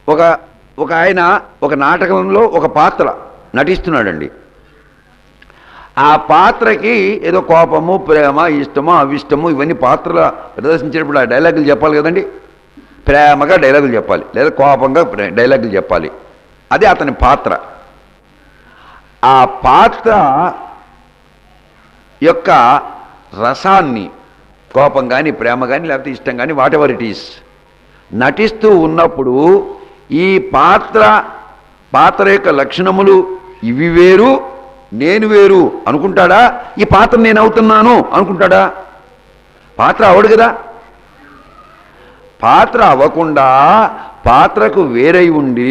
ఒక ఒక ఆయన ఒక నాటకంలో ఒక పాత్ర నటిస్తున్నాడండి ఆ పాత్రకి ఏదో కోపము ప్రేమ ఇష్టము అవిష్టము ఇవన్నీ పాత్రల ప్రదర్శించేటప్పుడు ఆ డైలాగులు చెప్పాలి కదండి ప్రేమగా డైలాగులు చెప్పాలి లేదా కోపంగా ప్రే- డైలాగులు చెప్పాలి అది అతని పాత్ర ఆ పాత్ర యొక్క రసాన్ని కోపం కానీ ప్రేమ కానీ లేకపోతే ఇష్టం కానీ వాట్ ఎవర్ ఇట్ ఈస్ నటిస్తూ ఉన్నప్పుడు ఈ పాత్ర పాత్ర యొక్క లక్షణములు ఇవి వేరు నేను వేరు అనుకుంటాడా ఈ పాత్ర నేను అవుతున్నాను అనుకుంటాడా పాత్ర అవడు కదా పాత్ర అవ్వకుండా పాత్రకు వేరై ఉండి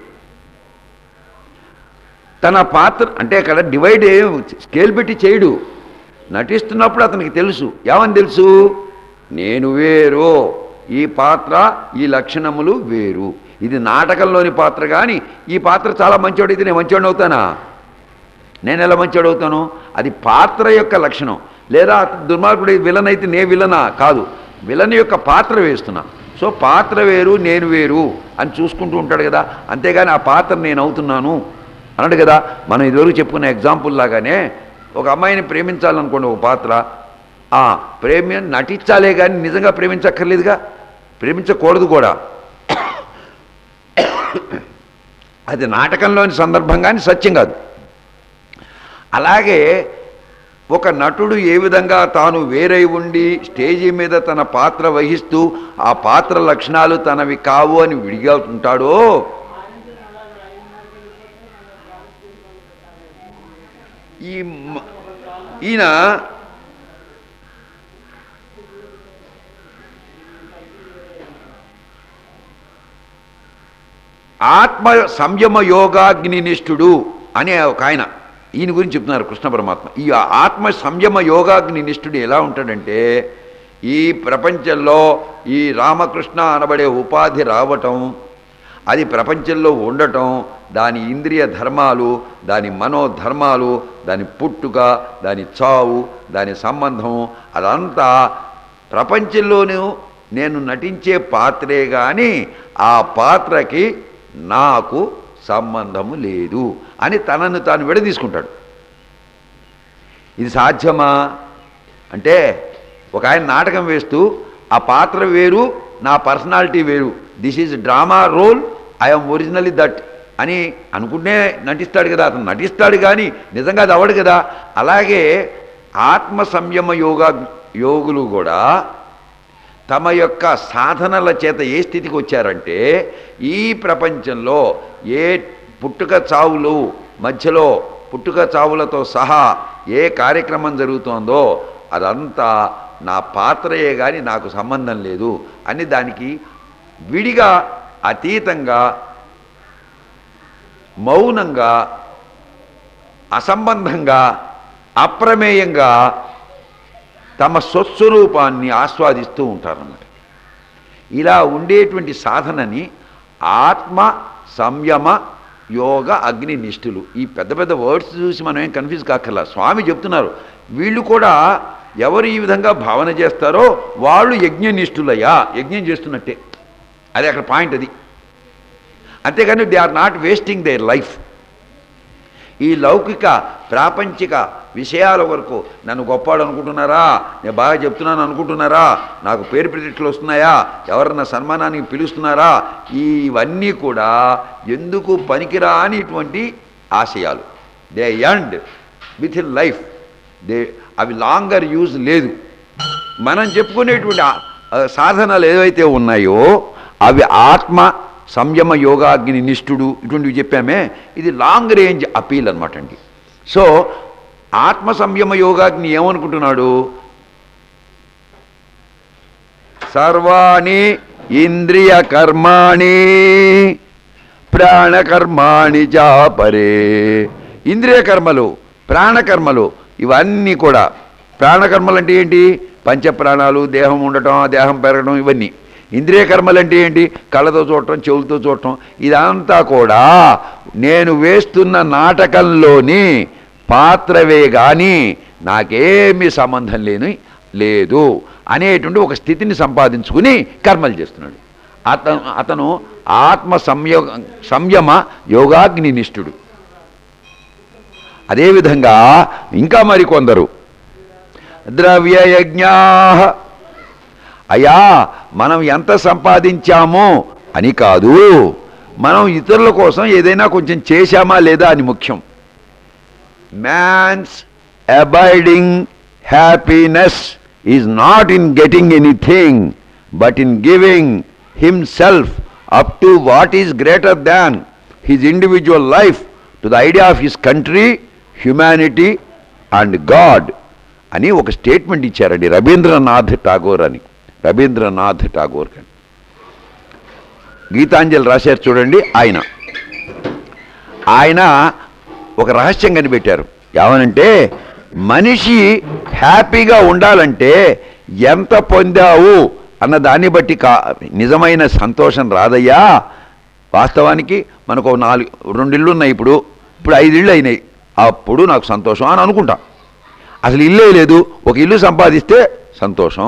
తన పాత్ర అంటే అక్కడ డివైడ్ స్కేల్ పెట్టి చేయడు నటిస్తున్నప్పుడు అతనికి తెలుసు ఏమని తెలుసు నేను వేరు ఈ పాత్ర ఈ లక్షణములు వేరు ఇది నాటకంలోని పాత్ర కానీ ఈ పాత్ర చాలా మంచోడైతే నేను మంచోడిని అవుతానా నేను ఎలా మంచోడు అవుతాను అది పాత్ర యొక్క లక్షణం లేదా దుర్మార్గుడు విలన్ అయితే నే విలనా కాదు విలన్ యొక్క పాత్ర వేస్తున్నా సో పాత్ర వేరు నేను వేరు అని చూసుకుంటూ ఉంటాడు కదా అంతేగాని ఆ పాత్ర నేను అవుతున్నాను అన్నాడు కదా మనం ఇదివరకు చెప్పుకున్న ఎగ్జాంపుల్ లాగానే ఒక అమ్మాయిని ప్రేమించాలనుకోండి ఒక పాత్ర ఆ ప్రేమి నటించాలే కానీ నిజంగా ప్రేమించక్కర్లేదుగా ప్రేమించకూడదు కూడా అది నాటకంలోని సందర్భం కానీ సత్యం కాదు అలాగే ఒక నటుడు ఏ విధంగా తాను వేరై ఉండి స్టేజీ మీద తన పాత్ర వహిస్తూ ఆ పాత్ర లక్షణాలు తనవి కావు అని విడిగా ఉంటాడో ఈ మ- ఈయన ఆత్మ సంయమ యోగాగ్నినిష్ఠుడు అనే ఒక ఆయన ఈయన గురించి చెప్తున్నారు కృష్ణ పరమాత్మ ఈ ఆత్మ సంయమ యోగాగ్నినిష్ఠుడు ఎలా ఉంటాడంటే ఈ ప్రపంచంలో ఈ రామకృష్ణ అనబడే ఉపాధి రావటం అది ప్రపంచంలో ఉండటం దాని ఇంద్రియ ధర్మాలు దాని మనోధర్మాలు దాని పుట్టుక దాని చావు దాని సంబంధం అదంతా ప్రపంచంలోనూ నేను నటించే పాత్రే కానీ ఆ పాత్రకి నాకు సంబంధము లేదు అని తనను తాను విడదీసుకుంటాడు ఇది సాధ్యమా అంటే ఒక ఆయన నాటకం వేస్తూ ఆ పాత్ర వేరు నా పర్సనాలిటీ వేరు this is drama role I'm originally that అని అనుకుంటే నటిస్తాడు కదా అతను నటిస్తాడు కానీ నిజంగా అది అవడు కదా అలాగే ఆత్మ సంయమ యోగా యోగులు కూడా తమ యొక్క సాధనల చేత ఏ స్థితికి వచ్చారంటే ఈ ప్రపంచంలో ఏ పుట్టుక చావులు మధ్యలో పుట్టుక చావులతో సహా ఏ కార్యక్రమం జరుగుతోందో అదంతా నా పాత్రయే కానీ నాకు సంబంధం లేదు అని దానికి విడిగా అతీతంగా మౌనంగా అసంబంధంగా అప్రమేయంగా తమ స్వస్వరూపాన్ని ఆస్వాదిస్తూ ఉంటారన్నమాట ఇలా ఉండేటువంటి సాధనని ఆత్మ సంయమ యోగ అగ్ని నిష్ఠులు ఈ పెద్ద పెద్ద వర్డ్స్ చూసి మనం ఏం కన్ఫ్యూజ్ కాకర్లా స్వామి చెప్తున్నారు వీళ్ళు కూడా ఎవరు ఈ విధంగా భావన చేస్తారో వాళ్ళు యజ్ఞనిష్ఠులయ్యా యజ్ఞం చేస్తున్నట్టే అది అక్కడ పాయింట్ అది అంతేగాని they are not wasting their life ఈ లౌకిక ప్రాపంచిక విషయాల వరకు నన్ను గొప్పవాడు అనుకుంటున్నారా నేను బాగా చెప్తున్నాను అనుకుంటున్నారా నాకు పేరు ప్రతిష్టలు వస్తున్నాయా ఎవరన్నా సన్మానానికి పిలుస్తున్నారా ఇవన్నీ కూడా ఎందుకు పనికిరానిటువంటి ఆశయాలు they end with in life they అవి లాంగర్ యూజ్ లేదు మనం చెప్పుకునేటువంటి ఆ- ఆ సాధనాలు ఏవైతే ఉన్నాయో అవి ఆత్మ సంయమ యోగాగ్ని నిష్ఠుడు ఇటువంటివి చెప్పామే ఇది లాంగ్ రేంజ్ అపీల్ అనమాట అండి సో ఆత్మ సంయమ యోగాగ్ని ఏమనుకుంటున్నాడు సర్వాణి ఇంద్రియ కర్మాణి ప్రాణకర్మాణి చాపరే ఇంద్రియ కర్మలు ప్రాణకర్మలు ఇవన్నీ కూడా ప్రాణకర్మలు అంటే ఏంటి పంచప్రాణాలు దేహం ఉండటం ఆ దేహం పెరగడం ఇవన్నీ ఇంద్రియ కర్మలు అంటే ఏంటి కళ్ళతో చూడటం చెవులతో చూడటం ఇదంతా కూడా నేను వేస్తున్న నాటకంలోని పాత్రవే కానీ నాకేమీ సంబంధం లేని లేదు అనేటువంటి ఒక స్థితిని సంపాదించుకుని కర్మలు చేస్తున్నాడు అతను అతను ఆత్మ సంయో సంయమ యోగాగ్ని నిష్ఠుడు అదేవిధంగా ఇంకా మరికొందరు ద్రవ్యయజ్ఞా అయ్యా మనం ఎంత సంపాదించామో అని కాదు మనం ఇతరుల కోసం ఏదైనా కొంచెం చేశామా లేదా అని ముఖ్యం man's abiding happiness is not in getting anything but in giving himself up to what is greater than his individual life to the idea of his country humanity and God అని ఒక స్టేట్మెంట్ ఇచ్చారండి రవీంద్రనాథ్ ఠాగూర్ అని రవీంద్రనాథ్ ఠాగూర్ అని గీతాంజలి రాశారు చూడండి ఆయన ఆయన ఒక రహస్యం కనిపెట్టారు ఏమనంటే మనిషి హ్యాపీగా ఉండాలంటే ఎంత పొందావు అన్న దాన్ని బట్టి కా నిజమైన సంతోషం రాదయ్యా వాస్తవానికి మనకు ఒక నాలుగు రెండు ఇళ్ళు ఉన్నాయి ఇప్పుడు ఇప్పుడు ఐదు ఇళ్ళు అయినాయి అప్పుడు నాకు సంతోషం అని అనుకుంటా అసలు ఇల్లే లేదు ఒక ఇల్లు సంపాదిస్తే సంతోషం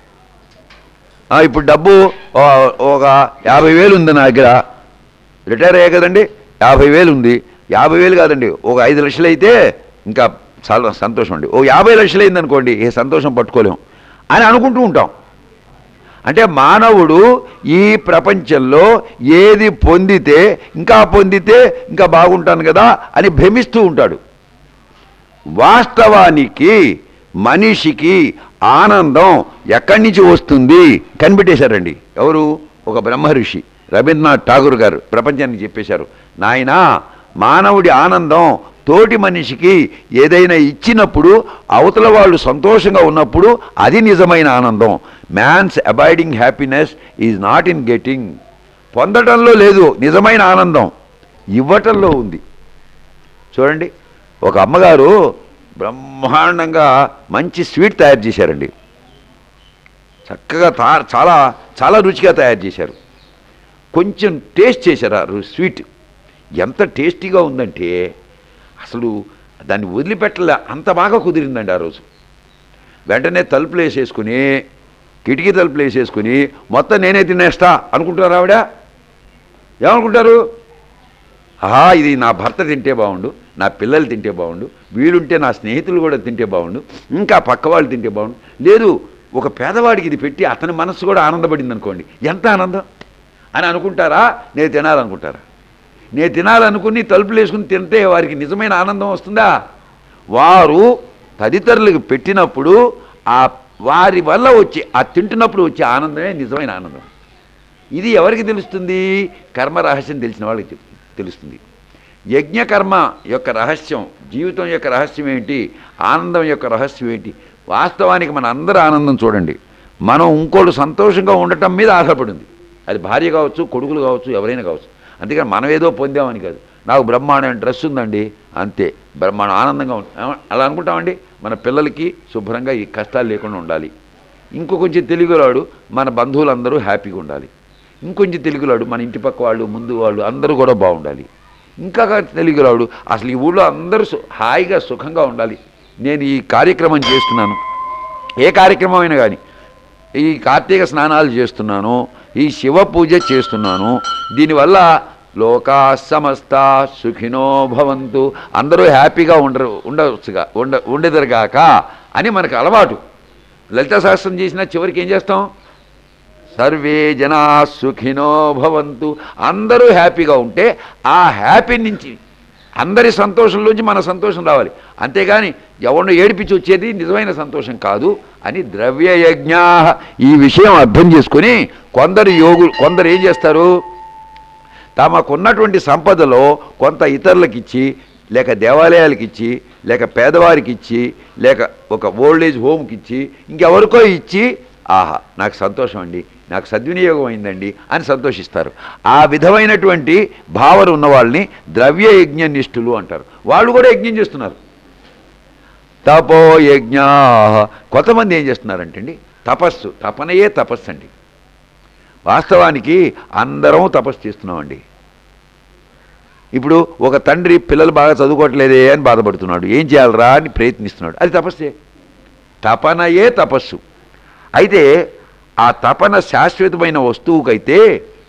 ఆ, ఇప్పుడు డబ్బు ఆ, ఒక యాభై వేలు ఉంది నా దగ్గర రిటైర్ అయ్యే కదండి యాభై వేలు ఉంది యాభై వేలు కాదండి ఒక ఐదు లక్షలు అయితే ఇంకా చాలా సంతోషం అండి ఓ యాభై లక్షలు అయింది అనుకోండి ఏ సంతోషం పట్టుకోలేం అని అనుకుంటూ ఉంటాం అంటే మానవుడు ఈ ప్రపంచంలో ఏది పొందితే ఇంకా పొందితే ఇంకా బాగుంటాను కదా అని భ్రమిస్తూ ఉంటాడు వాస్తవానికి మనిషికి ఆనందం ఎక్కడి నుంచి వస్తుంది కనిపెట్టేశారండి ఎవరు ఒక బ్రహ్మఋషి రవీంద్రనాథ్ ఠాగూర్ గారు ప్రపంచానికి చెప్పేశారు నాయనా మానవుడి ఆనందం తోటి మనిషికి ఏదైనా ఇచ్చినప్పుడు అవతల వాళ్ళు సంతోషంగా ఉన్నప్పుడు అది నిజమైన ఆనందం man's abiding happiness is not in getting పొందటంలో లేదు నిజమైన ఆనందం ఇవ్వటంలో ఉంది చూడండి ఒక అమ్మగారు బ్రహ్మాండంగా మంచి స్వీట్ తయారు చేశారండి చక్కగా తా చాలా చాలా రుచిగా తయారు చేశారు కొంచెం టేస్ట్ చేశారు ఆ రు- స్వీట్ ఎంత టేస్టీగా ఉందంటే అసలు దాన్ని వదిలిపెట్టలే అంత బాగా కుదిరిందండి ఆ రోజు వెంటనే తలుపులు వేసేసుకుని కిటికీ తలుపులు వేసేసుకుని మొత్తం నేనే తినేస్తా అనుకుంటున్నారు ఆవిడ ఏమనుకుంటారు ఆహా ఇది నా భర్త తింటే బాగుండు నా పిల్లలు తింటే బాగుండు వీలుంటే నా స్నేహితులు కూడా తింటే బాగుండు ఇంకా పక్క వాళ్ళు తింటే బాగుండు లేదు ఒక పేదవాడికి ఇది పెట్టి అతని మనస్సు కూడా ఆనందపడింది అనుకోండి ఎంత ఆనందం అని అనుకుంటారా నేను తినాలనుకుంటారా నేను తినాలనుకుని తలుపులు వేసుకుని తింటే వారికి నిజమైన ఆనందం వస్తుందా వారు తదితరులకు పెట్టినప్పుడు ఆ వారి వల్ల వచ్చి ఆ తింటున్నప్పుడు వచ్చే ఆనందమే నిజమైన ఆనందం ఇది ఎవరికి తెలుస్తుంది కర్మ రహస్యం తెలిసిన వాళ్ళకి తె- తెలుస్తుంది యజ్ఞకర్మ యొక్క రహస్యం జీవితం యొక్క రహస్యం ఏంటి ఆనందం యొక్క రహస్యం ఏంటి వాస్తవానికి మన అందరి ఆనందం చూడండి మనం ఇంకోళ్ళు సంతోషంగా ఉండటం మీద ఆధారపడింది అది భార్య కావచ్చు కొడుకులు కావచ్చు ఎవరైనా కావచ్చు అందుకని మనం ఏదో పొందామని కాదు నాకు బ్రహ్మాండమైన డ్రెస్ ఉందండి అంతే బ్రహ్మాండం ఆనందంగా ఉంది అలా అనుకుంటామండి మన పిల్లలకి శుభ్రంగా ఈ కష్టాలు లేకుండా ఉండాలి ఇంకో కొంచెం తెలుగులాడు మన బంధువులందరూ హ్యాపీగా ఉండాలి ఇంకొంచెం తెలుగులాడు మన ఇంటి పక్క వాళ్ళు ముందు వాళ్ళు అందరూ కూడా బాగుండాలి ఇంకా తెలుగులాడు అసలు ఈ ఊళ్ళో అందరూ సు- హాయిగా సుఖంగా ఉండాలి నేను ఈ కార్యక్రమం చేస్తున్నాను ఏ కార్యక్రమం అయినా కానీ ఈ కార్తీక స్నానాలు చేస్తున్నాను ఈ శివ పూజ చేస్తున్నాను దీనివల్ల లోకా సమస్త సుఖినో భవంతు అందరూ హ్యాపీగా ఉండరు ఉండవచ్చుగా ఉండ ఉండేదరుగాక అని మనకు అలవాటు లలిత శాస్త్రం చేసిన చివరికి ఏం చేస్తాం సర్వే జనా సుఖినో భవంతు అందరూ హ్యాపీగా ఉంటే ఆ హ్యాపీ నుంచి అందరి సంతోషంలోంచి మన సంతోషం రావాలి అంతేగాని ఎవరినో ఏడిపించి వచ్చేది నిజమైన సంతోషం కాదు అని ద్రవ్యయజ్ఞ ఈ విషయం అర్థం చేసుకొని కొందరు యోగులు కొందరు ఏం చేస్తారు తమకున్నటువంటి సంపదలో కొంత ఇతరులకు ఇచ్చి లేక దేవాలయాలకు ఇచ్చి లేక పేదవారికి ఇచ్చి లేక ఒక ఓల్డ్ ఏజ్ హోమ్కి ఇచ్చి ఇంకెవరికో ఇచ్చి ఆహా నాకు సంతోషం అండి నాకు సద్వినియోగం అయిందండి అని సంతోషిస్తారు ఆ విధమైనటువంటి భావన ఉన్న వాళ్ళని ద్రవ్య యజ్ఞ నిష్ఠులు అంటారు వాళ్ళు కూడా యజ్ఞం చేస్తున్నారు తపో యజ్ఞ కొంతమంది ఏం చేస్తున్నారంటండి తపస్సు తపనయే తపస్సు అండి వాస్తవానికి అందరం తపస్సు చేస్తున్నామండి ఇప్పుడు ఒక తండ్రి పిల్లలు బాగా చదువుకోవట్లేదే అని బాధపడుతున్నాడు ఏం చేయాలరా అని ప్రయత్నిస్తున్నాడు అది తపస్సే తపనయే తపస్సు అయితే ఆ తపన శాశ్వతమైన వస్తువుకైతే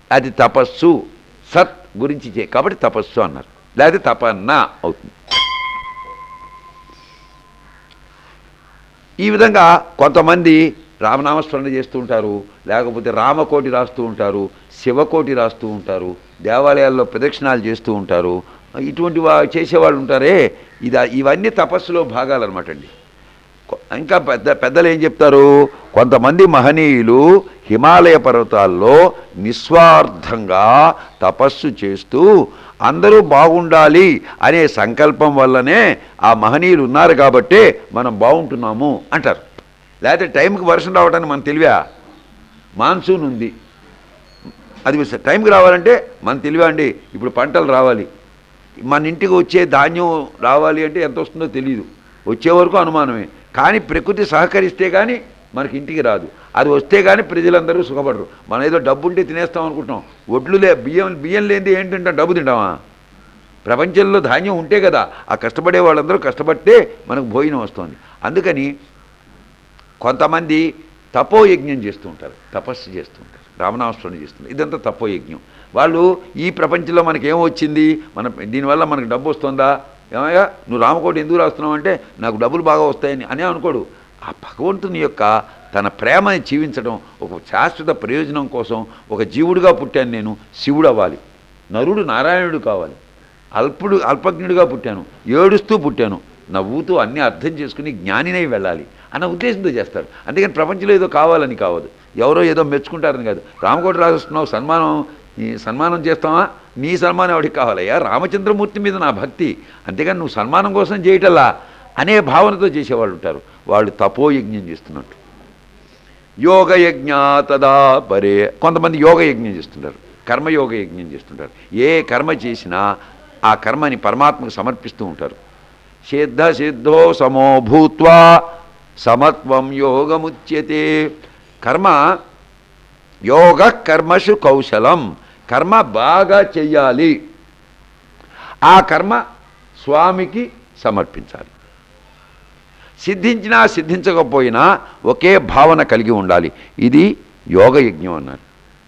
అది తపస్సు సత్ గురించి చే కాబట్టి తపస్సు అన్నారు లేకపోతే తపన్న అవుతుంది ఈ విధంగా కొంతమంది రామనామస్మరణ చేస్తూ ఉంటారు లేకపోతే రామకోటి రాస్తూ ఉంటారు శివకోటి రాస్తూ ఉంటారు దేవాలయాల్లో ప్రదక్షిణాలు చేస్తూ ఉంటారు ఇటువంటి వా చేసేవాళ్ళు ఉంటారే ఇది ఇవన్నీ తపస్సులో భాగాలు అనమాట అండి కొ- ఇంకా పెద్ద పెద్దలు ఏం చెప్తారు కొంతమంది మహనీయులు హిమాలయ పర్వతాల్లో నిస్వార్థంగా తపస్సు చేస్తూ అందరూ బాగుండాలి అనే సంకల్పం వల్లనే ఆ మహనీయులు ఉన్నారు కాబట్టే మనం బాగుంటున్నాము అంటారు లేకపోతే టైంకి వర్షం రావడానికి మన తెలివా మాన్సూన్ ఉంది అది స- టైంకి రావాలంటే మన తెలివా అండి ఇప్పుడు పంటలు రావాలి మన ఇంటికి వచ్చే ధాన్యం రావాలి అంటే ఎంత వస్తుందో తెలియదు వచ్చే వరకు అనుమానమే కానీ ప్రకృతి సహకరిస్తే కానీ మనకి ఇంటికి రాదు అది వస్తే కానీ ప్రజలందరూ సుఖపడరు మనం ఏదో డబ్బు ఉంటే తినేస్తాం అనుకుంటాం ఒడ్లు లే బియ్యం బియ్యం లేనిది ఏంటంటే డబ్బు తింటామా ప్రపంచంలో ధాన్యం ఉంటే కదా ఆ కష్టపడే వాళ్ళందరూ కష్టపడితే మనకు భోజనం వస్తుంది అందుకని కొంతమంది తపోయజ్ఞం చేస్తూ ఉంటారు తపస్సు చేస్తూ ఉంటారు రామనామస్మరణ చేస్తుంటారు ఇదంతా తపోయజ్ఞం వాళ్ళు ఈ ప్రపంచంలో మనకి ఏం వచ్చింది మన దీనివల్ల మనకు డబ్బు వస్తుందా ఏమయ్యా నువ్వు రామకోటి ఎందుకు రాస్తున్నావు అంటే నాకు డబ్బులు బాగా వస్తాయని అనే అనుకోడు ఆ భగవంతుని యొక్క తన ప్రేమని జీవించడం ఒక శాశ్వత ప్రయోజనం కోసం ఒక జీవుడిగా పుట్టాను నేను శివుడు అవ్వాలి నరుడు నారాయణుడు కావాలి అల్పుడు అల్పజ్ఞుడిగా పుట్టాను ఏడుస్తూ పుట్టాను నవ్వుతూ అన్నీ అర్థం చేసుకుని జ్ఞానినై వెళ్ళాలి అన్న ఉద్దేశంతో చేస్తాడు అందుకని ప్రపంచంలో ఏదో కావాలని కావదు ఎవరో ఏదో మెచ్చుకుంటారని కాదు రామకోటి రాస్తున్నావు సన్మానం ఈ సన్మానం చేస్తావా నీ సన్మానం ఎవరికి కావాలయ్యా రామచంద్రమూర్తి మీద నా భక్తి అంతేగాని నువ్వు సన్మానం కోసం చేయటల్లా అనే భావనతో చేసేవాళ్ళు ఉంటారు వాళ్ళు తపోయజ్ఞం చేస్తున్నట్టు యోగ యజ్ఞ తదా పరే కొంతమంది యోగ యజ్ఞం చేస్తుంటారు కర్మయోగ యజ్ఞం చేస్తుంటారు ఏ కర్మ చేసినా ఆ కర్మని పరమాత్మకు సమర్పిస్తూ ఉంటారు సిద్ధ సిద్ధో సమో భూత్వా సమత్వం యోగముచ్యతే కర్మ యోగ కర్మసు కౌశలం కర్మ బాగా చెయ్యాలి ఆ కర్మ స్వామికి సమర్పించాలి సిద్ధించినా సిద్ధించకపోయినా ఒకే భావన కలిగి ఉండాలి ఇది యోగయజ్ఞం అన్నారు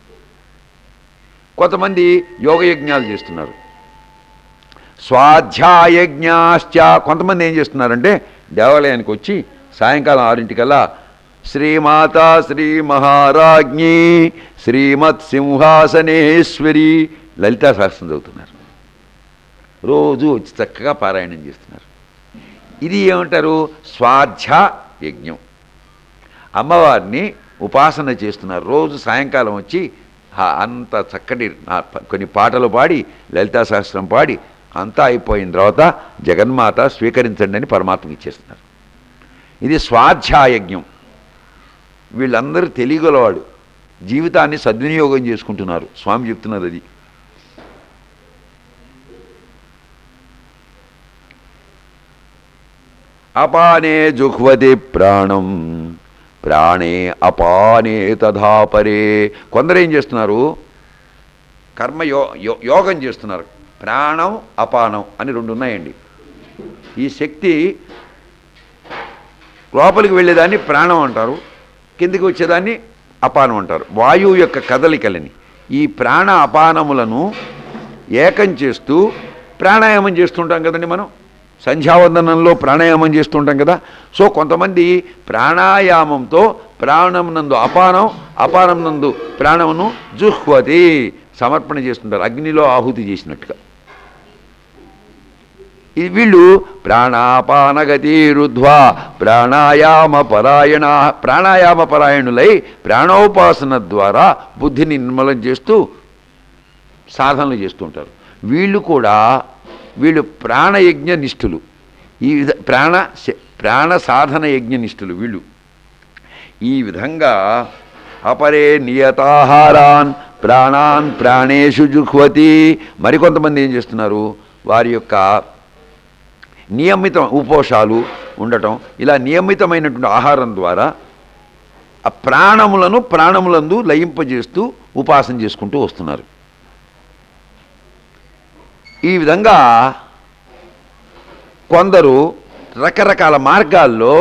కొంతమంది యోగయజ్ఞాలు చేస్తున్నారు స్వాధ్యాయజ్ఞాశ్చ కొంతమంది ఏం చేస్తున్నారంటే దేవాలయానికి వచ్చి సాయంకాలం ఆరింటికల్లా శ్రీమాత శ్రీ మహారాజ్ఞి శ్రీమత్ సింహాసనేశ్వరి లలితా శాస్త్రం చదువుతున్నారు రోజు వచ్చి చక్కగా పారాయణం చేస్తున్నారు ఇది ఏమంటారు స్వాధ్యా యజ్ఞం అమ్మవారిని ఉపాసన చేస్తున్నారు రోజు సాయంకాలం వచ్చి ఆ అంత చక్కటి ఆ ప- కొన్ని పాటలు పాడి లలితా సహస్రం పాడి అంతా అయిపోయిన తర్వాత జగన్మాత స్వీకరించండి అని పరమాత్మకి ఇచ్చేస్తున్నారు ఇది స్వాధ్యాయజ్ఞం వీళ్ళందరూ తెలియగలవాడు జీవితాన్ని సద్వినియోగం చేసుకుంటున్నారు స్వామి చెప్తున్నారు అది అపానే జుహ్వతి ప్రాణం ప్రాణే అపానే తథా పరే కొందరు ఏం చేస్తున్నారు కర్మ యో యో- యోగం చేస్తున్నారు ప్రాణం అపానం అని రెండు ఉన్నాయండి ఈ శక్తి లోపలికి వెళ్ళేదాన్ని ప్రాణం అంటారు కిందికి వచ్చేదాన్ని అపానం అంటారు వాయువు యొక్క కదలికలని ఈ ప్రాణ అపానములను ఏకం చేస్తూ ప్రాణాయామం చేస్తుంటాం కదండి మనం సంధ్యావందనంలో ప్రాణాయామం చేస్తుంటాం కదా సో కొంతమంది ప్రాణాయామంతో ప్రాణం నందు అపానం అపానం నందు ప్రాణమును జుహ్వతి సమర్పణ చేస్తుంటారు అగ్నిలో ఆహుతి చేసినట్టుగా ఈ వీళ్ళు ప్రాణాపానగతి రుద్ధ్వా ప్రాణాయామ పరాయణ ప్రాణాయామ పరాయణులై ప్రాణోపాసన ద్వారా బుద్ధిని నిర్మలం చేస్తూ సాధనలు చేస్తుంటారు వీళ్ళు కూడా వీళ్ళు ప్రాణయజ్ఞ నిష్ఠులు ఈ విధ ప్రాణ శ- ప్రాణ సాధన యజ్ఞ నిష్ఠులు వీళ్ళు ఈ విధంగా అపరే నియతాహారాన్ ప్రాణాన్ ప్రాణేషు జుహ్వతి మరికొంతమంది ఏం చేస్తున్నారు వారి యొక్క నియమిత ఉపోషాలు ఉండటం ఇలా నియమితమైనటువంటి ఆహారం ద్వారా ఆ ప్రాణములను ప్రాణములందు లయింపజేస్తూ ఉపాసన చేసుకుంటూ వస్తున్నారు ఈ విధంగా కొందరు రకరకాల మార్గాల్లో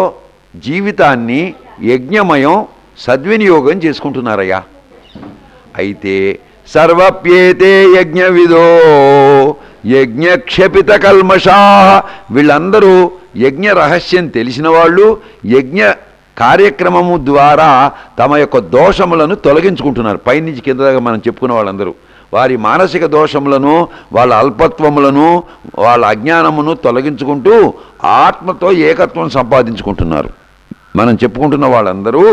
జీవితాన్ని యజ్ఞమయం సద్వినియోగం చేసుకుంటున్నారయ్యా అయితే సర్వప్యేతే యజ్ఞవిదో యజ్ఞక్షపిత కల్మషా వీళ్ళందరూ యజ్ఞ రహస్యం తెలిసిన వాళ్ళు యజ్ఞ కార్యక్రమము ద్వారా తమ యొక్క దోషములను తొలగించుకుంటున్నారు పైనుంచి కింద దాకా మనం చెప్పుకున్న వాళ్ళందరూ వారి మానసిక దోషములను వాళ్ళ అల్పత్వములను వాళ్ళ అజ్ఞానమును తొలగించుకుంటూ ఆత్మతో ఏకత్వం సంపాదించుకుంటున్నారు మనం చెప్పుకుంటున్న వాళ్ళందరూ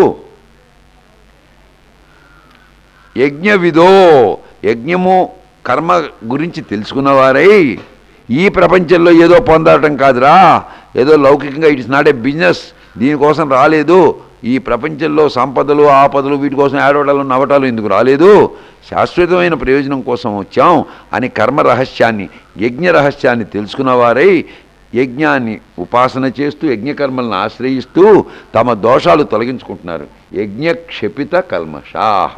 యజ్ఞ విదో యజ్ఞము కర్మ గురించి తెలుసుకున్నవారై ఈ ప్రపంచంలో ఏదో పొందటం కాదురా ఏదో లౌకికంగా ఇట్స్ నాట్ ఏ బిజినెస్ దీనికోసం రాలేదు ఈ ప్రపంచంలో సంపదలు ఆపదలు వీటి కోసం ఏడవడాలు నవ్వటాలు ఎందుకు రాలేదు శాశ్వతమైన ప్రయోజనం కోసం వచ్చాం అని కర్మ రహస్యాన్ని యజ్ఞ రహస్యాన్ని తెలుసుకున్నవారై యజ్ఞాన్ని ఉపాసన చేస్తూ యజ్ఞకర్మలను ఆశ్రయిస్తూ తమ దోషాలు తొలగించుకుంటున్నారు యజ్ఞ క్షపిత కల్మషాహ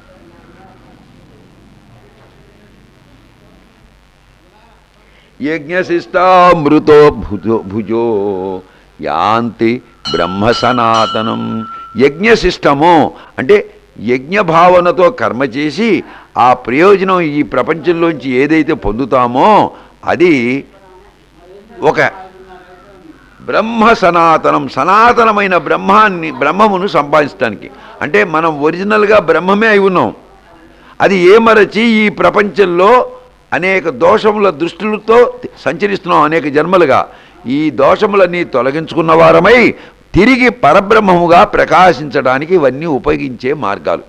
యజ్ఞశిష్టామృతో భుజో భుజో యాంతి బ్రహ్మ సనాతనం యజ్ఞశిష్టము అంటే యజ్ఞ భావనతో కర్మ చేసి ఆ ప్రయోజనం ఈ ప్రపంచంలోంచి ఏదైతే పొందుతామో అది ఒక బ్రహ్మ సనాతనం సనాతనమైన బ్రహ్మాన్ని బ్రహ్మమును సంపాదించడానికి అంటే మనం ఒరిజినల్గా బ్రహ్మమే అయి ఉన్నాం అది ఏమరచి ఈ ప్రపంచంలో అనేక దోషముల దృష్టిలతో సంచరిస్తున్నాం అనేక జన్మలుగా ఈ దోషములన్నీ తొలగించుకున్న వారమై తిరిగి పరబ్రహ్మముగా ప్రకాశించడానికి ఇవన్నీ ఉపయోగించే మార్గాలు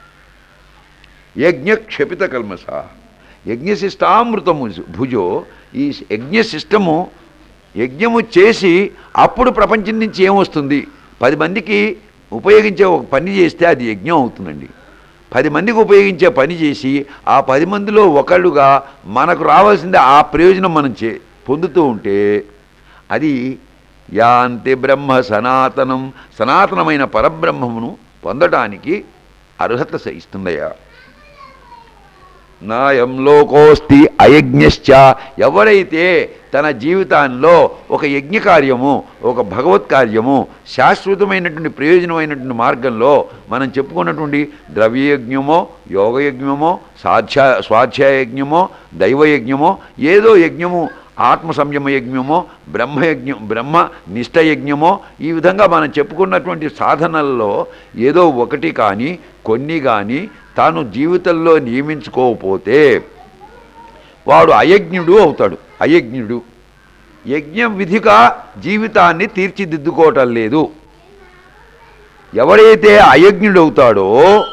యజ్ఞ క్షపిత కల్మస యజ్ఞశిష్టామృతము భుజో ఈ యజ్ఞశిష్టము యజ్ఞము చేసి అప్పుడు ప్రపంచం నుంచి ఏమొస్తుంది పది మందికి ఉపయోగించే ఒక పని చేస్తే అది యజ్ఞం అవుతుందండి పది మందికి ఉపయోగించే పని చేసి ఆ పది మందిలో ఒకళ్ళుగా మనకు రావాల్సిందే ఆ ప్రయోజనం మనం చే పొందుతూ ఉంటే అది యాంతి బ్రహ్మ సనాతనం సనాతనమైన పరబ్రహ్మమును పొందటానికి అర్హత ఇస్తుందయ్యా నాయం లోకోస్తి అయజ్ఞశ్చ ఎవరైతే తన జీవితాల్లో ఒక యజ్ఞ కార్యము ఒక భగవత్ కార్యము శాశ్వతమైనటువంటి ప్రయోజనమైనటువంటి మార్గంలో మనం చెప్పుకున్నటువంటి ద్రవ్యయజ్ఞమో యోగయజ్ఞమో సాధ్యా స్వాధ్యాయ యజ్ఞమో దైవయజ్ఞమో ఏదో యజ్ఞము ఆత్మ సంయమ యజ్ఞమో బ్రహ్మయజ్ఞం బ్రహ్మ నిష్ట యజ్ఞమో ఈ విధంగా మనం చెప్పుకున్నటువంటి సాధనల్లో ఏదో ఒకటి కానీ కొన్ని కానీ తాను జీవితంలో నియమించుకోకపోతే వాడు అయజ్ఞుడు అవుతాడు అయజ్ఞుడు యజ్ఞం విధిగా జీవితాన్ని తీర్చిదిద్దుకోవటం లేదు ఎవరైతే అయజ్ఞుడు అవుతాడో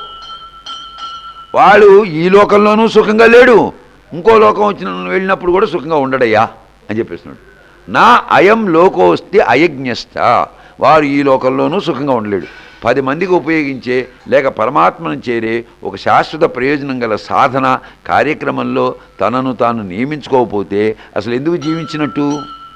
వాడు ఈ లోకంలోనూ సుఖంగా లేడు ఇంకో లోకం వచ్చిన వెళ్ళినప్పుడు కూడా సుఖంగా ఉండడయ్యా అని చెప్పేస్తున్నాడు నా అయం లోకోస్తి అయజ్ఞస్థ వారు ఈ లోకంలోనూ సుఖంగా ఉండలేడు పది మందికి ఉపయోగించే లేక పరమాత్మను చేరే ఒక శాశ్వత ప్రయోజనం గల సాధన కార్యక్రమంలో తనను తాను నియమించుకోకపోతే అసలు ఎందుకు జీవించినట్టు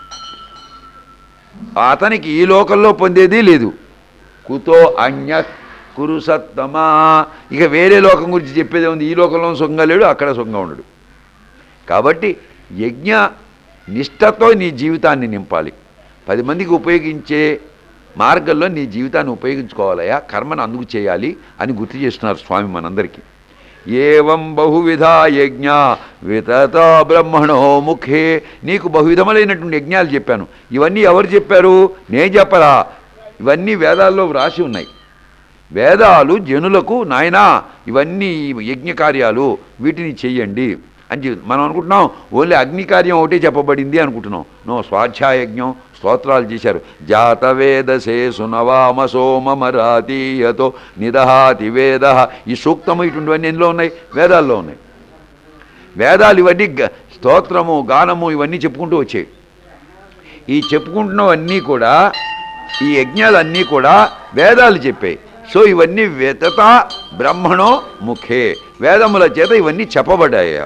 అతనికి ఈ లోకంలో పొందేది లేదు కుతో అన్య కురు సత్తమా ఇక వేరే లోకం గురించి చెప్పేది ఉంది ఈ లోకంలో సుఖంగా లేడు అక్కడ సుఖంగా ఉండడు కాబట్టి యజ్ఞ నిష్టతో నీ జీవితాన్ని నింపాలి పది మందికి ఉపయోగించే మార్గంలో నీ జీవితాన్ని ఉపయోగించుకోవాలయా కర్మను అందుకు చేయాలి అని గుర్తు చేస్తున్నారు స్వామి మనందరికీ ఏవం బహువిధ యజ్ఞ వితత బ్రహ్మణో ముఖే నీకు బహువిధములైనటువంటి యజ్ఞాలు చెప్పాను ఇవన్నీ ఎవరు చెప్పారు నేను చెప్పరా ఇవన్నీ వేదాల్లో వ్రాసి ఉన్నాయి వేదాలు జనులకు నాయనా ఇవన్నీ యజ్ఞ కార్యాలు వీటిని చెయ్యండి అని చెప్పి మనం అనుకుంటున్నాం ఓన్లీ అగ్ని కార్యం ఒకటే చెప్పబడింది అనుకుంటున్నాం నో స్వాధ్యాయజ్ఞం స్తోత్రాలు చేశారు జాతవేదసే సునవామ సోమమరాతీయతో నిదహాతి వేద ఈ సూక్తము ఇటువంటివన్నీ ఎందులో ఉన్నాయి వేదాల్లో ఉన్నాయి వేదాలు ఇవన్నీ గ- స్తోత్రము గానము ఇవన్నీ చెప్పుకుంటూ వచ్చాయి ఈ చెప్పుకుంటున్నవన్నీ కూడా ఈ యజ్ఞాలన్నీ కూడా వేదాలు చెప్పాయి సో ఇవన్నీ వేదత బ్రహ్మణో ముఖే వేదముల చేత ఇవన్నీ చెప్పబడ్డాయి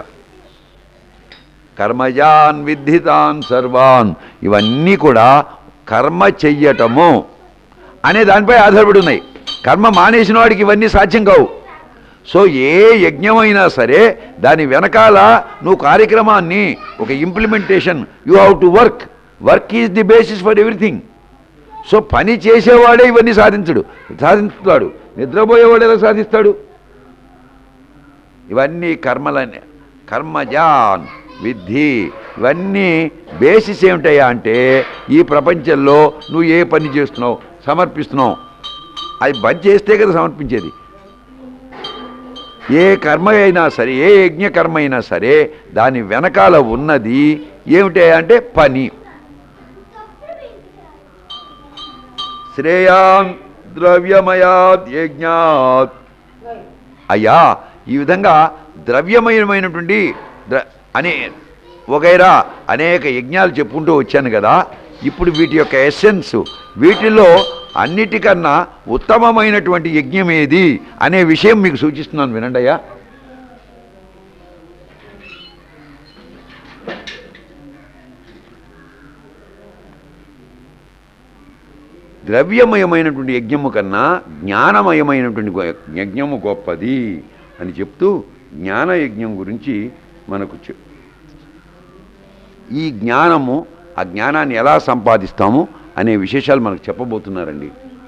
కర్మజాన్ విద్ధితాన్ సర్వాన్ ఇవన్నీ కూడా కర్మ చెయ్యటము అనే దానిపై ఆధారపడి ఉన్నాయి కర్మ మానేసిన వాడికి ఇవన్నీ సాధ్యం కావు సో ఏ యజ్ఞమైనా సరే దాని వెనకాల నువ్వు కార్యక్రమాన్ని ఒక implementation you have to work work is the basis for everything so పని చేసేవాడే ఇవన్నీ సాధించడు సాధిస్తాడు నిద్రపోయేవాడు ఎలా సాధిస్తాడు ఇవన్నీ కర్మలని కర్మజాన్ విద్ధి ఇవన్నీ బేసిస్ ఏమిటయ్యా అంటే ఈ ప్రపంచంలో నువ్వు ఏ పని చేస్తున్నావు సమర్పిస్తున్నావు అది బంద్ చేస్తే కదా సమర్పించేది ఏ కర్మ అయినా సరే ఏ యజ్ఞ కర్మ అయినా సరే దాని వెనకాల ఉన్నది ఏమిటి అంటే పని శ్రేయాన్ ద్రవ్యమయాత్ యజ్ఞాత్ అయ్యా ఈ విధంగా ద్రవ్యమయమైనటువంటి ద్ర అనే వగైరా అనేక యజ్ఞాలు చెప్పుకుంటూ వచ్చాను కదా ఇప్పుడు వీటి యొక్క ఎస్సెన్స్ వీటిలో అన్నిటికన్నా ఉత్తమమైనటువంటి యజ్ఞం ఏది అనే విషయం మీకు సూచిస్తున్నాను వినండి అయ్యా ద్రవ్యమయమైనటువంటి యజ్ఞము కన్నా జ్ఞానమయమైనటువంటి గొ- యజ్ఞము గొప్పది అని చెప్తూ జ్ఞాన యజ్ఞం గురించి మనకు చె ఈ జ్ఞానము ఆ జ్ఞానాన్ని ఎలా సంపాదిస్తాము అనే విశేషాలు మనకు చెప్పబోతున్నారండి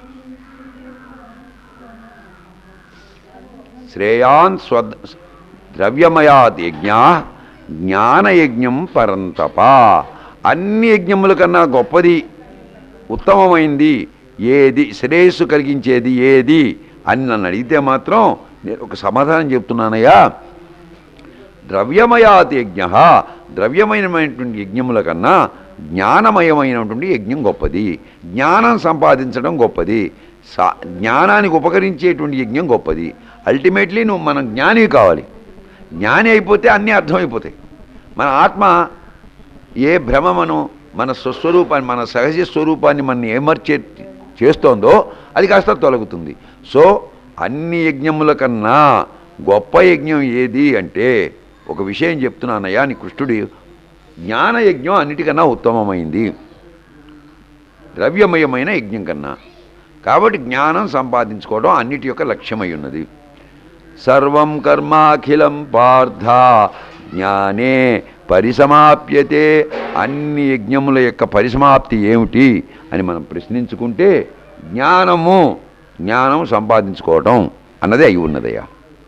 శ్రేయాన్ స్వ ద్రవ్యమయాత్ యజ్ఞ జ్ఞానయజ్ఞం పరంతప అన్ని యజ్ఞముల కన్నా గొప్పది ఉత్తమమైంది ఏది శ్రేయస్సు కలిగించేది ఏది అని నన్ను అడిగితే మాత్రం నేను ఒక సమాధానం చెప్తున్నానయ్యా ద్రవ్యమయాత్ యజ్ఞ ద్రవ్యమయమైనటువంటి యజ్ఞముల కన్నా జ్ఞానమయమైనటువంటి యజ్ఞం గొప్పది జ్ఞానం సంపాదించడం గొప్పది సా జ్ఞానానికి ఉపకరించేటువంటి యజ్ఞం గొప్పది అల్టిమేట్లీ నువ్వు మనం జ్ఞాని కావాలి జ్ఞాని అయిపోతే అన్నీ అర్థమైపోతాయి మన ఆత్మ ఏ భ్రమ మనం మన స్వస్వరూపాన్ని మన సహజ స్వరూపాన్ని మన ఏమర్చే చేస్తోందో అది కాస్త తొలగుతుంది సో అన్ని యజ్ఞముల కన్నా గొప్ప యజ్ఞం ఏది అంటే ఒక విషయం చెప్తున్నానయ్యా నీ కృష్ణుడి జ్ఞాన యజ్ఞం అన్నిటికన్నా ఉత్తమమైంది ద్రవ్యమయమైన యజ్ఞం కన్నా కాబట్టి జ్ఞానం సంపాదించుకోవడం అన్నిటి యొక్క లక్ష్యమై ఉన్నది సర్వం కర్మాఖిలం పార్థ జ్ఞానే పరిసమాప్యతే అన్ని యజ్ఞముల యొక్క పరిసమాప్తి ఏమిటి అని మనం ప్రశ్నించుకుంటే జ్ఞానము జ్ఞానం సంపాదించుకోవడం అన్నదే అయి ఉన్నదయ్యా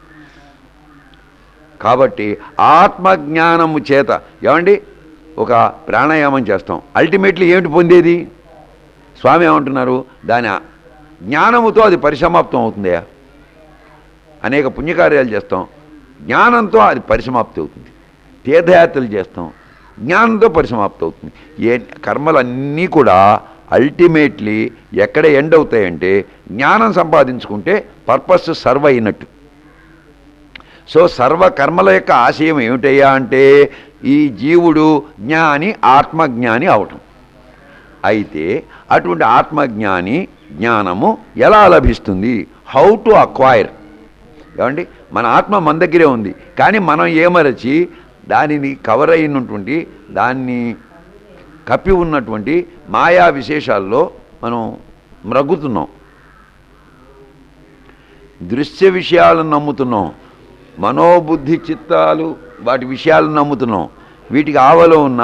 కాబట్టి ఆత్మజ్ఞానము చేత ఏమండి ఒక ప్రాణాయామం చేస్తాం అల్టిమేట్లీ ఏమిటి పొందేది స్వామి ఏమంటున్నారు దాని జ్ఞానముతో అది పరిసమాప్తం అవుతుందయ్యా అనేక పుణ్యకార్యాలు చేస్తాం జ్ఞానంతో అది పరిసమాప్తి అవుతుంది తీర్థయాత్రలు చేస్తాం జ్ఞానంతో పరిసమాప్తి అవుతుంది ఏ కర్మలన్నీ కూడా అల్టిమేట్లీ ఎక్కడ ఎండ్ అవుతాయంటే జ్ఞానం సంపాదించుకుంటే పర్పస్ సర్వ్ అయినట్టు సో సర్వ కర్మల యొక్క ఆశయం ఏమిటయ్యా అంటే ఈ జీవుడు జ్ఞాని ఆత్మజ్ఞాని అవటం అయితే అటువంటి ఆత్మజ్ఞాని జ్ఞానము ఎలా లభిస్తుంది హౌ టు అక్వైర్ ఏమండి మన ఆత్మ మన దగ్గరే ఉంది కానీ మనం ఏమరచి దానిని కవర్ అయినటువంటి దాన్ని కప్పి ఉన్నటువంటి మాయా విశేషాల్లో మనం మ్రగ్గుతున్నాం దృశ్య విషయాలను నమ్ముతున్నాం మనోబుద్ధి చిత్తాలు వాటి విషయాలను నమ్ముతున్నాం వీటికి ఆవలో ఉన్న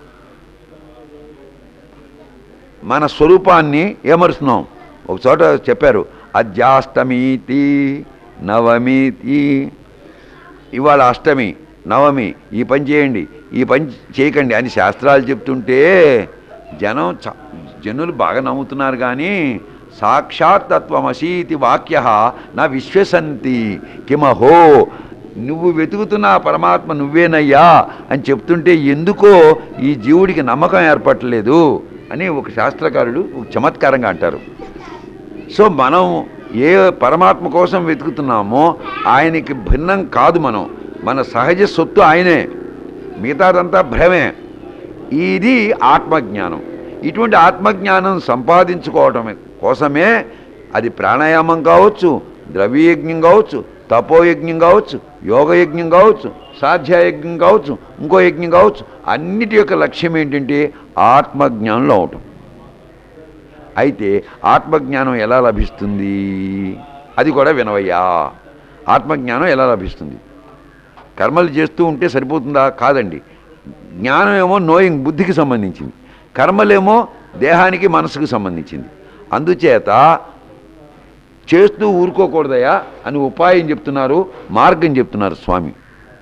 మన స్వరూపాన్ని ఏమరుస్తున్నాం ఒక చోట చెప్పారు అధ్యాష్టమీతి నవమీతి ఇవాళ అష్టమి నవమి ఈ పని చేయండి ఈ పని చేయకండి అని శాస్త్రాలు చెప్తుంటే జనం చ జనులు బాగా నమ్ముతున్నారు కానీ సాక్షాత్ తత్వమసీతి వాక్య నా విశ్వసంతి కిమహో నువ్వు వెతుకుతున్న ఆ పరమాత్మ నువ్వేనయ్యా అని చెప్తుంటే ఎందుకో ఈ జీవుడికి నమ్మకం ఏర్పడలేదు అని ఒక శాస్త్రకారుడు ఒక చమత్కారంగా అంటారు సో మనం ఏ పరమాత్మ కోసం వెతుకుతున్నామో ఆయనకి భిన్నం కాదు మనం మన సహజ సొత్తు ఆయనే మిగతాదంతా భ్రమే ఇది ఆత్మజ్ఞానం ఇటువంటి ఆత్మజ్ఞానం సంపాదించుకోవటం కోసమే అది ప్రాణాయామం కావచ్చు ద్రవ్యయజ్ఞం కావచ్చు తపోయజ్ఞం కావచ్చు యోగయజ్ఞం కావచ్చు సాధ్యయజ్ఞం కావచ్చు ఇంకో యజ్ఞం కావచ్చు అన్నిటి యొక్క లక్ష్యం ఏంటంటే ఆత్మజ్ఞానంలో అవటం అయితే ఆత్మజ్ఞానం ఎలా లభిస్తుంది అది కూడా వినవయ్యా ఆత్మజ్ఞానం ఎలా లభిస్తుంది కర్మలు చేస్తూ ఉంటే సరిపోతుందా కాదండి జ్ఞానం ఏమో నోయింగ్ బుద్ధికి సంబంధించింది కర్మలేమో దేహానికి మనసుకు సంబంధించింది అందుచేత చేస్తూ ఊరుకోకూడదయా అని ఉపాయం చెప్తున్నారు మార్గం చెప్తున్నారు స్వామి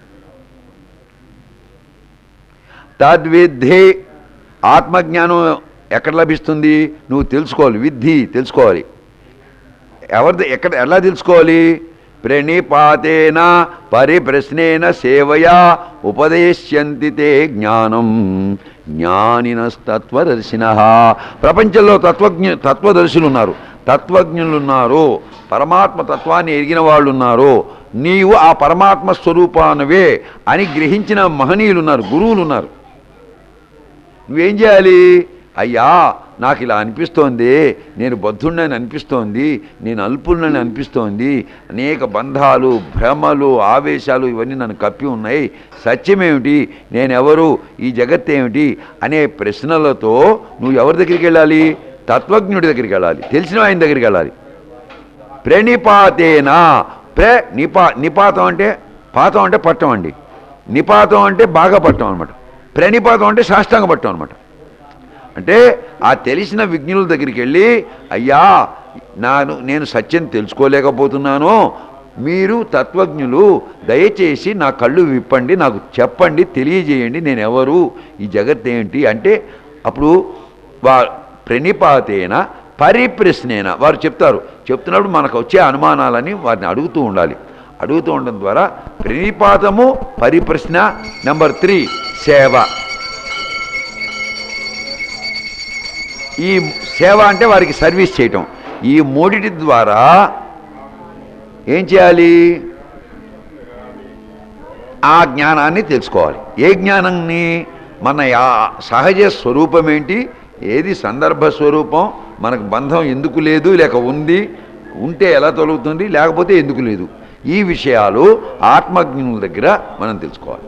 తద్విద్ధి ఆత్మజ్ఞానం ఎక్కడ లభిస్తుంది నువ్వు తెలుసుకోవాలి విద్ధి తెలుసుకోవాలి ఎవరిది ఎక్కడ ఎలా తెలుసుకోవాలి ప్రణిపాతేన పరిప్రశ్నేన సేవయా ఉపదేశ్యంతి తే జ్ఞానం జ్ఞానినస్తత్వదర్శిన ప్రపంచంలో తత్వజ్ఞ తత్వదర్శులు ఉన్నారు తత్వజ్ఞులు ఉన్నారు పరమాత్మ తత్వాన్ని ఎరిగిన వాళ్ళు ఉన్నారు నీవు ఆ పరమాత్మ స్వరూపానవే అని గ్రహించిన మహనీయులు ఉన్నారు గురువులు ఉన్నారు నువ్వేం చేయాలి అయ్యా నాకు ఇలా అనిపిస్తోంది నేను బద్ధుడినని అనిపిస్తోంది నేను అల్పుడినని అనిపిస్తోంది అనేక బంధాలు భ్రమలు ఆవేశాలు ఇవన్నీ నన్ను కప్పి ఉన్నాయి సత్యమేమిటి నేనెవరు ఈ జగత్ ఏమిటి అనే ప్రశ్నలతో నువ్వు ఎవరి దగ్గరికి వెళ్ళాలి తత్వజ్ఞుడి దగ్గరికి వెళ్ళాలి తెలిసిన ఆయన దగ్గరికి వెళ్ళాలి ప్రణిపాతేనా ప్రే నిపా నిపాతం అంటే పాతం అంటే పట్టం అండి నిపాతం అంటే బాగా పట్టం అనమాట ప్రణిపాతం అంటే సాష్టాంగ పట్టం అనమాట అంటే ఆ తెలిసిన విజ్ఞుల దగ్గరికి వెళ్ళి అయ్యా నాను నేను సత్యం తెలుసుకోలేకపోతున్నాను మీరు తత్వజ్ఞులు దయచేసి నా కళ్ళు విప్పండి నాకు చెప్పండి తెలియజేయండి నేను ఎవరు ఈ జగత్ ఏంటి అంటే అప్పుడు వా ప్రణిపాతేన పరిప్రశ్నేన వారు చెప్తారు చెప్తున్నప్పుడు మనకు వచ్చే అనుమానాలని వారిని అడుగుతూ ఉండాలి అడుగుతూ ఉండడం ద్వారా ప్రణిపాతము పరిప్రశ్న నెంబర్ త్రీ సేవ ఈ సేవ అంటే వారికి సర్వీస్ చేయటం ఈ మూడిటి ద్వారా ఏం చేయాలి ఆ జ్ఞానాన్ని తెలుసుకోవాలి ఏ జ్ఞానాన్ని మన యా- సహజ స్వరూపం ఏంటి ఏది సందర్భ స్వరూపం మనకు బంధం ఎందుకు లేదు లేక ఉంది ఉంటే ఎలా తొలుగుతుంది లేకపోతే ఎందుకు లేదు ఈ విషయాలు ఆత్మజ్ఞుల దగ్గర మనం తెలుసుకోవాలి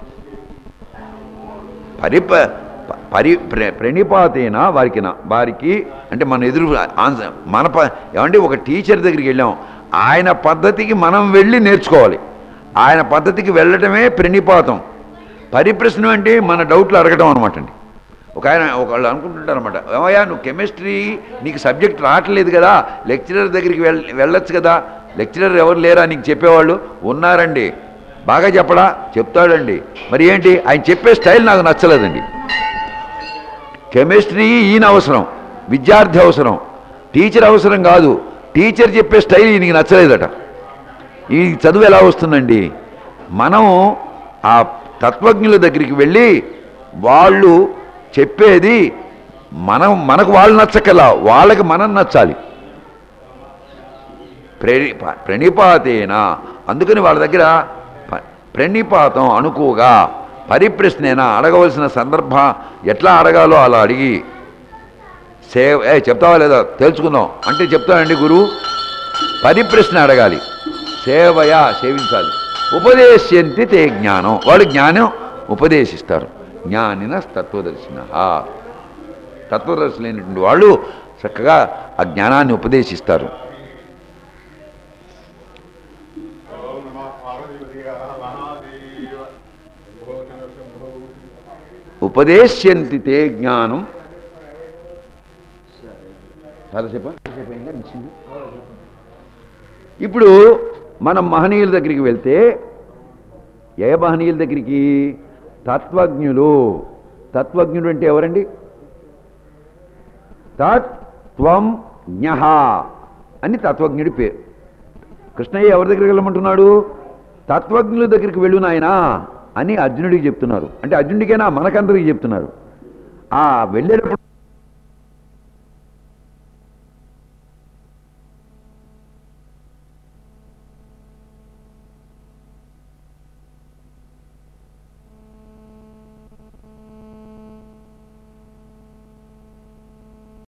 పరిప ప- పరి ప్ర- ప్రణిపాతేన వారికి నా- వారికి అంటే మన ఎదురు ఆన్సర్ మన ప ఏమంటే ఒక టీచర్ దగ్గరికి వెళ్ళాం ఆయన పద్ధతికి మనం వెళ్ళి నేర్చుకోవాలి ఆయన పద్ధతికి వెళ్ళటమే ప్రణిపాతం పరిప్రశ్న అంటే మన డౌట్లు అడగటం అనమాట అండి ఒక ఆయన ఒకళ్ళు అనుకుంటుంటారు అనమాట ఏమయ్యా నువ్వు కెమిస్ట్రీ నీకు సబ్జెక్ట్ రావట్లేదు కదా లెక్చరర్ దగ్గరికి వెళ్ వెళ్ళొచ్చు కదా లెక్చరర్ ఎవరు లేరా నీకు చెప్పేవాళ్ళు ఉన్నారండి బాగా చెప్పడా చెప్తాడండి మరి ఏంటి ఆయన చెప్పే స్టైల్ నాకు నచ్చలేదండి కెమిస్ట్రీ ఈయన అవసరం విద్యార్థి అవసరం టీచర్ అవసరం కాదు టీచర్ చెప్పే స్టైల్ ఈయనకి నచ్చలేదట ఈ చదువు ఎలా వస్తుందండి మనం ఆ తత్వజ్ఞుల దగ్గరికి వెళ్ళి వాళ్ళు చెప్పేది మనం మనకు వాళ్ళు నచ్చకలా వాళ్ళకి మనం నచ్చాలి ప్రణి ప్రణిపాతేనా అందుకని వాళ్ళ దగ్గర ప- ప్రణిపాతం అనుకువగా పరిప్రశ్నేనా అడగవలసిన సందర్భం ఎట్లా అడగాలో అలా అడిగి సేవ ఏ చెప్తావా లేదా తెలుసుకుందాం అంటే చెప్తానండి గురువు పరిప్రశ్న అడగాలి సేవయా సేవించాలి ఉపదేశ్యంతి తే జ్ఞానం వాళ్ళు జ్ఞానం ఉపదేశిస్తారు జ్ఞానిన తత్వదర్శిన తత్వదర్శులైనటువంటి వాళ్ళు చక్కగా ఆ జ్ఞానాన్ని ఉపదేశిస్తారు ఓం నమః పార్వతీపతయ మహాదేవ భోజన శంభో ఉపదేశ్యంతి తే జ్ఞానం చాలాసేపు చాలాసేపు అయిందా? మిస్సింగ్? ఇప్పుడు మనం మహనీయుల దగ్గరికి వెళ్తే ఏ మహనీయుల దగ్గరికి తత్వజ్ఞులు తత్వజ్ఞుడు అంటే ఎవరండి తత్వం జ్ఞ అని తత్వజ్ఞుడి పేరు కృష్ణయ్య ఎవరి దగ్గరికి వెళ్ళమంటున్నాడు తత్వజ్ఞుల దగ్గరికి వెళ్ళు నాయనా అని అర్జునుడికి చెప్తున్నారు అంటే అర్జునుడికైనా మనకందరికి చెప్తున్నారు ఆ వెళ్ళేటప్పుడు